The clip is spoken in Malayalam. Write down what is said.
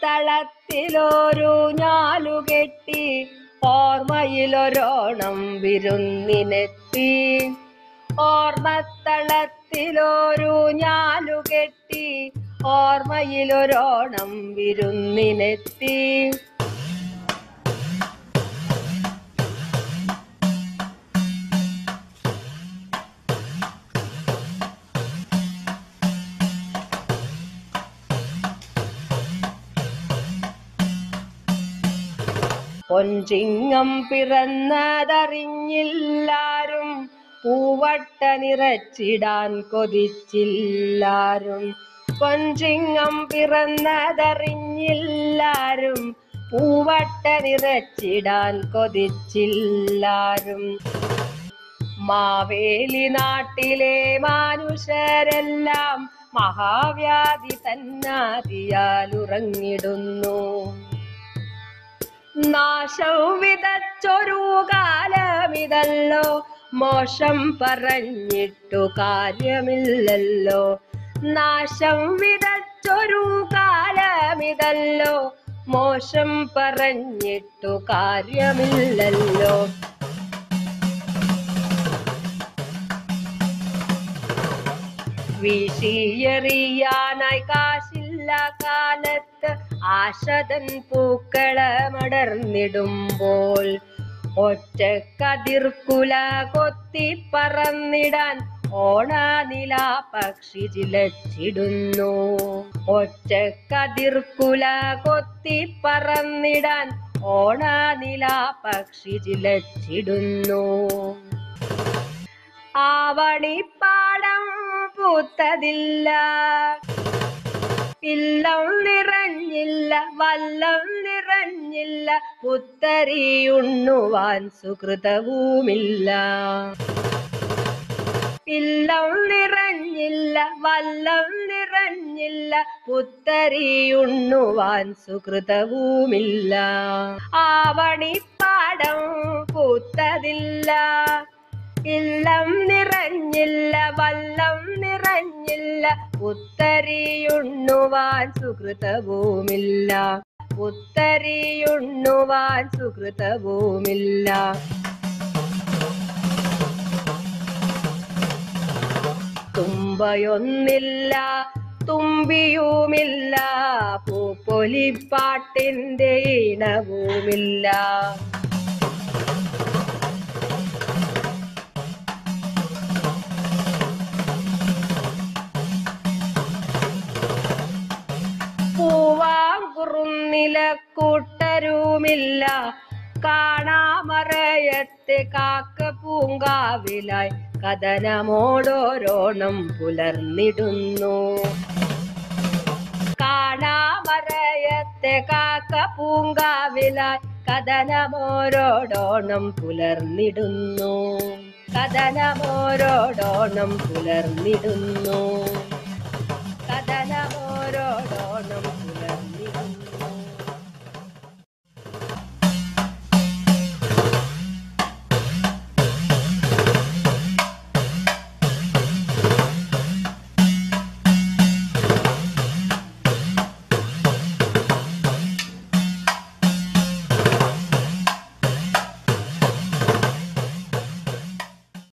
ഓർമ്മത്തളത്തിലൊരു ഞാലുകെട്ടി ഓർമ്മയിലൊരോണം വിരുന്നിനെത്തി ഓർമ്മത്തളത്തിലൊരു ഞാലുകെട്ടി ഓർമ്മയിലൊരോണം വിരുന്നിനെത്തി പൊൻചിങ്ങം പിറന്നതറിഞ്ഞില്ലാരും പൂവട്ട നിറച്ചിടാൻ കൊതിച്ചില്ലാരും പൊൻചിങ്ങം പിറന്നതറിഞ്ഞില്ലാരും പൂവട്ട നിറച്ചിടാൻ കൊതിച്ചില്ലാരും മാവേലി നാട്ടിലെ മനുഷ്യരെല്ലാം മഹാവ്യാധി തന്നാതിയാൽ ഉറങ്ങിടുന്നു നാശം വിതച്ചൊരു കാലമിതല്ലോ മോശം പറഞ്ഞിട്ടു കാര്യമില്ലല്ലോ നാശം വിതച്ചൊരു കാലമിതല്ലോ മോശം പറഞ്ഞിട്ടു കാര്യമില്ലല്ലോ വീശിയെറിയാനായി കാശില്ല കാലത്ത് ആശതൻ പൂക്കളമടർന്നിടുമ്പോൾ ഒറ്റ കതിർക്കുല കൊത്തി പറന്നിടാൻ ഓണാനില പക്ഷി ചിലച്ചിടുന്നു ഒറ്റ കതിർക്കുല കൊത്തി പറന്നിടാൻ ഓണാനില പക്ഷി ചിലച്ചിടുന്നു ആവണിപ്പാടം പൂത്തതില്ല ഇല്ലം നിറഞ്ഞില്ല വല്ലം നിറഞ്ഞില്ല പുത്തരിയുണ്ണുവാൻ സുഹൃതവുമില്ല ഇല്ലം നിറഞ്ഞില്ല വല്ലം നിറഞ്ഞില്ല പുത്തരിയുണ്ണുവാൻ സുഹൃതവുമില്ല ആവണിപ്പാടം പൂത്തതില്ല ഇല്ലം നിറഞ്ഞില്ല വല്ലം നിറഞ്ഞില്ല ഉത്തരിയുണ്ണുവാൻ സുഹൃതവുമില്ല ഉത്തരിയുണ്ണുവാൻ സുഹൃതവുമില്ല തുമ്പയൊന്നില്ല തുമ്പിയുമില്ല പൂപ്പൊലിപ്പാട്ടിന്റെ ഇണവുമില്ല പൂവാങ്കുറുന്നില കൂട്ടരുമില്ല കാണാമറയത്തെ കാക്ക പൂങ്കാവിലായി കഥനമോടോരോണം പുലർന്നിടുന്നു കാണാമറയത്തെ കാക്ക പൂങ്കാവിലായി കഥനമോരോടോണം പുലർന്നിടുന്നു കഥനമോരോടോണം പുലർന്നിടുന്നു